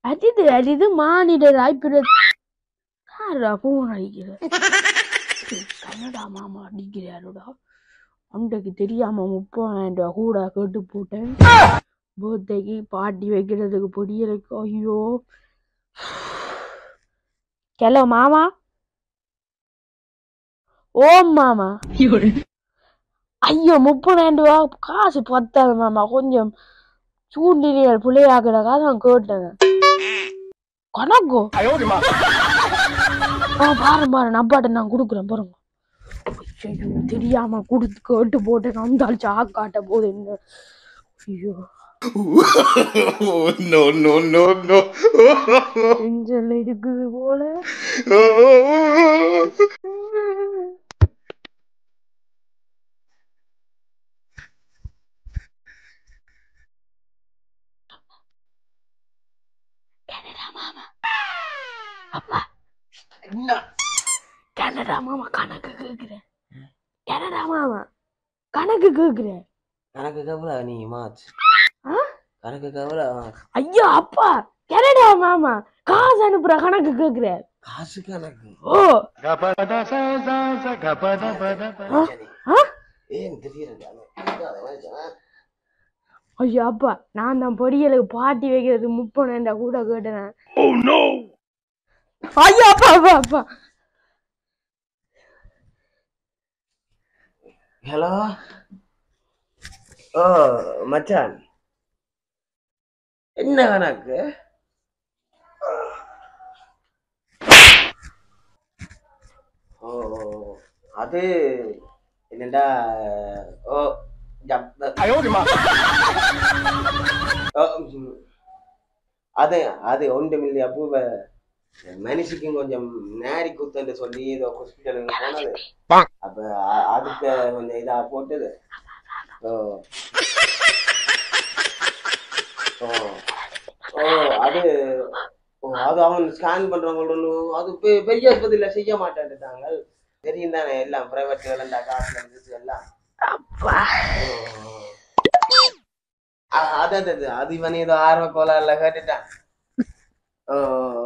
அரிது அரிது மானிடராய் பிற யாரா போன் அடிக்கிற கன்னடா மாமா அடிக்கிறாருடா அண்டைக்கு தெரியாம முப்பதாயிரம் ரூபா கூட கேட்டு போட்டேன் பர்த்டேக்கு பாட்டி வைக்கிறதுக்கு பொடியலுக்கு ஐயோ ஹலோ மாமா ஓம் மாமா ஐயோ முப்பதாயிரம் ரூபா காசு பத்தாது மாமா கொஞ்சம் சூழ்நிலைகள் பிள்ளையாக்குறக்கா தான் கேட்டேன் கணக்கு ஆ பாரு பாரு நப்பாட்ட நான் கொடுக்குறேன் பாருங்க ஐயோ தெரியாம கொடுத்து கேட்டு போட்டேன் அந்த ஆள் சாக்கு காட்ட போது என்ன ஐயோ no, no, no, no. நெஞ்சல் இருக்குது போல கனடா மாமா அப்பா கனடா மாமா கணக்கு கேக்குறேன் கனடா மாமா கணக்கு கேக்குறேன் கணக்கு கவலை நீ மாச் ஆ? கணக்கு கவலை மாச் ஐயா அப்பா கனடா மாமா காசு அனுப்புற கணக்கு கேக்குறேன் காசு கணக்கு ஓ சரி. ஆ? ஏன் திடீர்னு ஐயா அப்பா நான் தான் பொடியலுக்கு பாட்டி வைக்கிறது முப்பனேண்டா கூட கேட்டேன் ஐயா அப்பா அப்பா அப்பா ஹலோ ஓ மச்சான் என்ன கணக்கு ஓ அது என்னடா ஓ ஜப் ஓ, ம். அது அது ஒன்றுமில்லை அப்போ மனுஷிக்கும் கொஞ்சம் நேரி குத்துன்னு சொல்லி ஏதோ ஹாஸ்பிட்டலுக்கு போனது அப்ப அ- அதுக்கு கொஞ்சம் இதா போட்டது ஓ ஓ ஓ அது ஓ அது அவன் ஸ்கேன் பண்றவங்க அது பெ- பெரிய ஆஸ்பத்திரியில செய்ய மாட்டேன்ட்டாங்க தெரியும் தானே எல்லாம் பிரைவேட் வேலைண்டா காசுல இருந்து எல்லாம் அப்பா ஓ. அ- அது அது அது அது இவன் ஏதோ ஆர்வ கோளாறுல கேட்டுட்டான் ஓ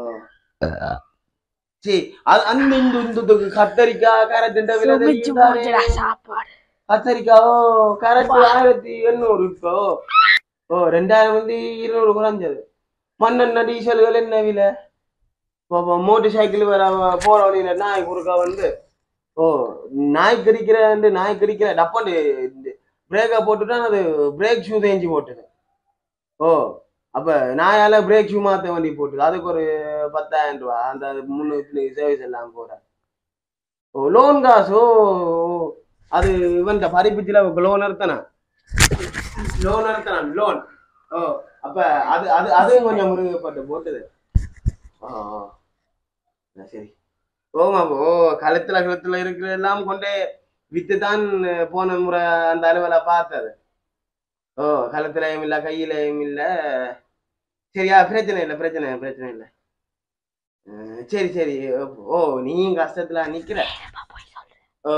சரி அது அந்த இந்த இந்த இந்த கத்தரிக்காய் கரத்தின் விலை சுமிச்சு தெரியும் தானே? போச்சுடா சாப்பாடு கத்தரிக்காவோ கரெக்ட் ஆயிரத்தி எண்ணூறு இப்போ ஓ ரெண்டாயிரம் வந்து இருநூறு குறைஞ்சது மண்ணெண்ண டீசல்கள் என்ன விலை இப்போ மோட்டர் சைக்கிள் வர போற வழியில நாய் குறுக்கா வந்து ஓ நாய் கடிக்கிற நாய் கடிக்கிற டப்பாண்டு பிரேக்கை போட்டுட்டா அது பிரேக் ஷூ தேஞ்சு போட்டுது ஓ அப்ப நாயால பிரேக் ஷூ மாத்த வேண்டி போட்டுது அதுக்கு ஒரு பத்தாயிரம் ரூபா அந்த முன்னூத்தி சர்வீஸ் எல்லாம் போற ஓ லோன் காசு ஓ ஓ. அது இவன் பறிப்புச்சில லோன் எடுத்தனா லோன் எடுத்தனா லோன் ஓ அப்ப அது அது அதுவும் கொஞ்சம் முருகப்பட்டு போட்டுது ஓ ஓ. ஆ, சரி ஓமா ஓ கழுத்துல கழுத்துல இருக்கிற எல்லாம் கொண்டே வித்து தான் போன முறை அந்த அலுவலை பார்த்தது ஓ கழுத்துலயும் இல்ல கையிலயும் இல்ல சரியா பிரச்சனை இல்லை பிரச்சனை இல்லை பிரச்சனை இல்லை அஹ், சரி சரி ஓ நீயும் கஷ்டத்துல நிக்கிற ஓ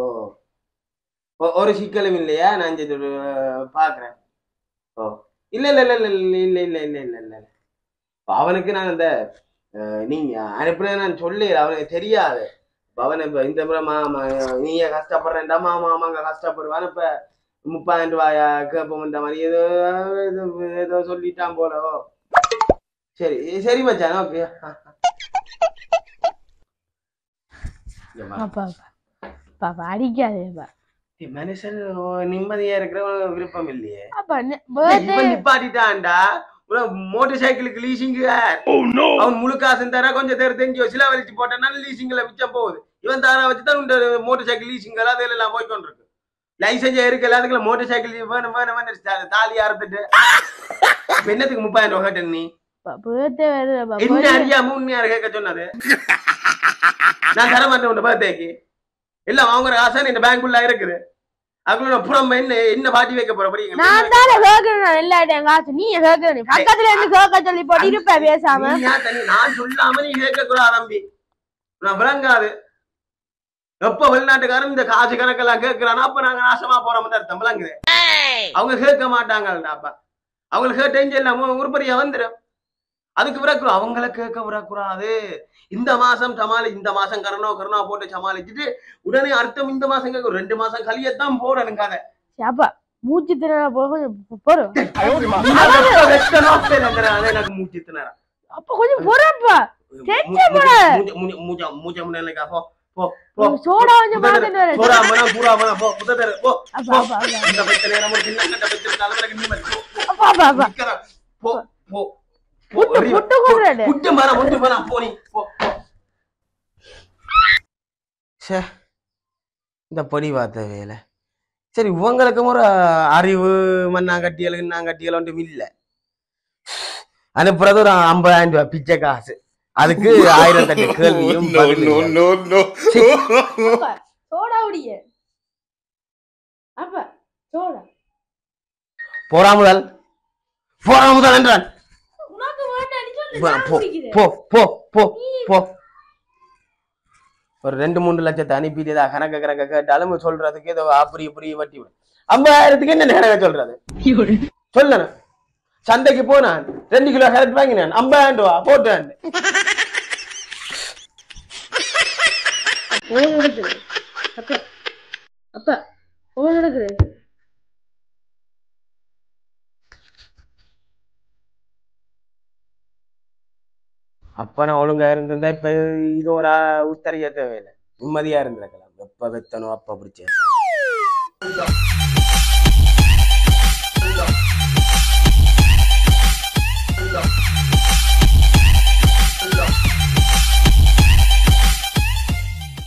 ஒ- ஒரு சிக்கலும் இல்லையா நான் இந்த இது பாக்குறேன் ஓ இல்ல இல்ல இல்ல இல்ல இல்ல இல்ல இல்ல இல்ல இல்ல இல்ல இல்ல இப்ப அவனுக்கு நான் இந்த அஹ், நீங்க அனுப்புன நான் சொல்லி அவனுக்கு தெரியாது இப்ப அவன் இப்ப இந்த முறை மாமா நீங்க கஷ்டப்படுறேன்டா மாமா மாமாங்க கஷ்டப்படுவான் இப்ப முப்பதாயிரம் ரூபாயா கேட்போம்ன்ற மாதிரி ஏதோ ஏதோ ஏதோ சொல்லிட்டான் போல ஓ சரி சரி மச்சான் ஓகே அப்பா அப்பா பாப்பா அடிக்காதேப்பா மனுஷன் நிம்மதியா இருக்கிற விருப்பம் இல்லையே அப்பா இவன் நிப்பாட்டிட்டான்டா மோட்டார் சைக்கிளுக்கு லீசிங் அவன் முழு காசு தர கொஞ்சம் தேர் தெரிஞ்சு சில வலிச்சு போட்டனால லீசிங்ல மிச்சம் போகுது இவன் தாரா வச்சு தான் இந்த மோட்டார் சைக்கிள் லீசிங் எல்லாம் அதுல எல்லாம் போய் கொண்டிருக்கு லைசன்ஸ் இருக்கு எல்லாத்துக்குள்ள மோட்டார் சைக்கிள் வேணும் வேணும் வேணும் தா- தாலி அறுத்துட்டு இப்ப என்னத்துக்கு முப்பதாயிரம் ரூபாய் கேட்ட நீ பேர்த்தே வருதுப்பா என்ன அறியாம உண்மையா கேட்க சொன்னது நான் தர மாட்டேன் உன் பர்த்டேக்கு இல்ல வாங்குற காசு இந்த பேங்க்குள்ள இருக்குது அதுக்குள்ள நான் புறம் என்ன என்ன பாட்டி வைக்க போற போறீங்க நான் தானே கேட்கணும் எல்லாட்டையும் காசு நீ கேட்கணும் பக்கத்துல இருந்து கேட்க சொல்லி போட்டு இருப்ப பேசாம நீ ஏன் தனி- நான் சொல்லாம நீ கேட்க கூடாது தம்பி நான் விளங்காது எப்ப வெளிநாட்டுக்காரன் இந்த காசு கணக்கெல்லாம் கேட்கிறானா அப்ப நாங்க நாசமா போறோம்னு அர்த்தம் விளங்குது அவங்க கேட்க மாட்டாங்கடா அப்ப அவங்க கேட்டேன்னு சொல்லாம உருப்படியா வந்துடும் அதுக்கு விறக்குறோம் அவங்கள கேட்க விறக்கூடாது இந்த மாசம் சமாளி இந்த மாசம் கருணா கருணா போட்டு சமாளிச்சுட்டு உடனே அடுத்த இந்த மாசம் கேட்கும் ரெண்டு மாசம் கழியத்தான் போடணும் கதை அப்பா மூச்சு திணற போக கொஞ்சம் போறோம் அது எனக்கு மூச்சு திணற அப்ப கொஞ்சம் போறப்பா தெரிஞ்ச மூச்ச முன்னாடி போ போ போ சோடா கொஞ்சம் மாத்திட்டு வரேன் பூரா மனா பூரா மனா போ புத்தர் போ அப்பா அப்பா அப்பா இந்த பைத்த நேரம் ஒரு சின்ன கட்ட பைத்த தலைவருக்கு நிம்மதி போ, போ, அப்பா அப்பா அப்பா நிக்கிறா. போ போ போ புட்டு அறிவு. புட்டு கொள்றாரு புட்டு மரம் முட்டு மரம் போ நீ போ போ ச்சே இந்த பொடி பார்த்த வேலை சரி இவங்களுக்கு ஒரு அறிவு மண்ணாங்கட்டியல் கிண்ணாங்கட்டியல் ஒன்றும் இல்லை அனுப்புறது ஒரு ஐம்பதாயிரம் ரூபாய் பிச்சை காசு அதுக்கு ஆயிரம் தட்டு கேள்வியும் no, பதிலும். no, no, சீ. no. அப்பா சோடா உடைய அப்பா சோடா போறாமுதல் போறாமுதல் என்றான் உனக்கு வேண்டாம் நீ சொல்லு போ, நான் போ, குடிக்கிறேன் போ போ போ போ ஒரு ரெண்டு மூணு லட்சத்தை அனுப்பிட்டு ஏதா கணக்க கணக்க கேட்டாலும் சொல்றதுக்கு ஏதோ அப்படி இப்படி வட்டி விடும் ஐம்பதாயிரத்துக்கு என்ன கணக்க சொல்றது சொல்லணும் சந்தைக்கு போனான் ரெண்டு கிலோ கரெக்ட் வாங்கினான் ஐம்பதாயிரம் ரூபா போட்டேன் ஓன் நடக்குது அப்பா அப்பா ஓன் நடக்குது அப்ப நான் ஒழுங்கா இருந்திருந்தா இப்ப இது ஒரு உத்தரைய தேவையில்லை நிம்மதியா இருந்திருக்கலாம் எப்ப வெத்தணும் அப்ப பிடிச்ச